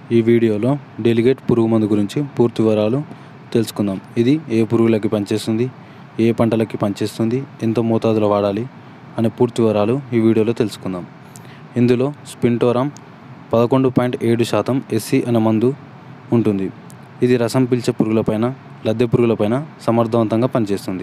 ఈ వీడియోలో డెలిగేట్ పురుగు మందు గురించి పూర్తి వివరాలు తెలుసుకుందాం ఇది ఏ పురుగులకి పనిచేస్తుంది ఏ పంటలకి పనిచేస్తుంది ఎంత మోతాదులో వాడాలి అనే పూర్తి వివరాలు ఈ వీడియోలో తెలుసుకుందాం ఇందులో స్పింటోరామ్ పదకొండు పాయింట్ ఏడు శాతం ఎస్సీ అనే మందు ఉంటుంది ఇది రసం పీల్చే పురుగులపైన లద్దె పురుగులపైన సమర్థవంతంగా పనిచేస్తుంది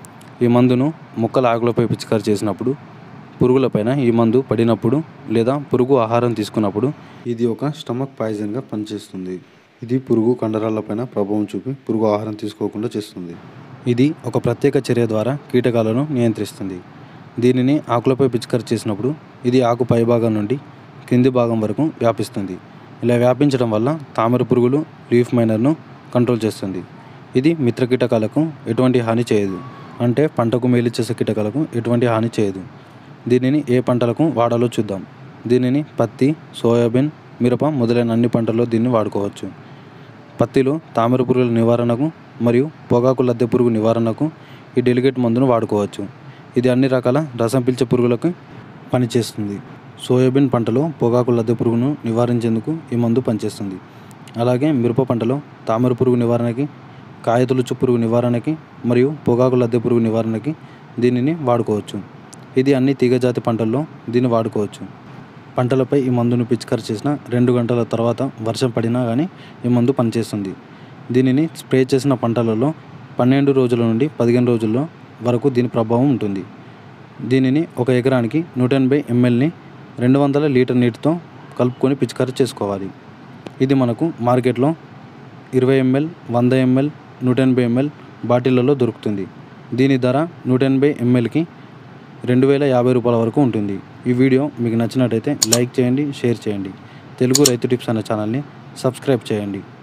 ఈ మందును మొక్కల ఆకులపై పిచికారి చేసినప్పుడు పురుగులపైన ఈ మందు పడినప్పుడు లేదా పురుగు ఆహారం తీసుకున్నప్పుడు ఇది ఒక స్టమక్ పాయిజన్గా పనిచేస్తుంది ఇది పురుగు కండరాలపైన ప్రభావం చూపి పురుగు ఆహారం తీసుకోకుండా చేస్తుంది ఇది ఒక ప్రత్యేక చర్య ద్వారా కీటకాలను నియంత్రిస్తుంది దీనిని ఆకులపై పిచికారి చేసినప్పుడు ఇది ఆకు పైభాగం నుండి కింది భాగం వరకు వ్యాపిస్తుంది ఇలా వ్యాపించడం వల్ల తామర పురుగులు లీఫ్ మైనర్ను కంట్రోల్ చేస్తుంది ఇది మిత్ర కీటకాలకు ఎటువంటి హాని చేయదు అంటే పంటకు మేలు చేసే కీటకాలకు ఎటువంటి హాని చేయదు దీనిని ఏ పంటలకు వాడాలో చూద్దాం దీనిని పత్తి సోయాబీన్ మిరప మొదలైన అన్ని పంటల్లో దీన్ని వాడుకోవచ్చు పత్తిలో తామర పురుగుల నివారణకు మరియు పొగాకు లద్దె పురుగు నివారణకు ఈ డెలిగేట్ మందును వాడుకోవచ్చు ఇది అన్ని రకాల రసం పీల్చే పురుగులకు పనిచేస్తుంది సోయాబీన్ పంటలో పొగాకు లద్దె పురుగును నివారించేందుకు ఈ మందు పనిచేస్తుంది అలాగే మిరప పంటలో తామర పురుగు నివారణకి కాయతొలుచు పురుగు నివారణకి మరియు పొగాకు లద్దె పురుగు నివారణకి దీనిని వాడుకోవచ్చు ఇది అన్ని తీగజాతి పంటల్లో దీన్ని వాడుకోవచ్చు పంటలపై ఈ మందును పిచికారి చేసిన రెండు గంటల తర్వాత వర్షం పడినా కానీ ఈ మందు పనిచేస్తుంది దీనిని స్ప్రే చేసిన పంటలలో పన్నెండు రోజుల నుండి పదిహేను రోజుల్లో వరకు దీని ప్రభావం ఉంటుంది దీనిని ఒక ఎకరానికి నూట ఎనభై ఎంఎల్ని రెండు వందల లీటర్ నీటితో కలుపుకొని పిచికారి చేసుకోవాలి ఇది మనకు మార్కెట్లో ఇరవై ఎంఎల్ వంద ఎంఎల్ నూట ఎనభై ఎంఎల్ బాటిళ్లలో దొరుకుతుంది దీని ధర నూట ఎనభై ఎంఎల్కి రెండు వేల యాభై రూపాయల వరకు ఉంటుంది ఈ వీడియో మీకు నచ్చినట్టయితే లైక్ చేయండి షేర్ చేయండి తెలుగు రైతు టిప్స్ అనే ఛానల్ని సబ్స్క్రైబ్ చేయండి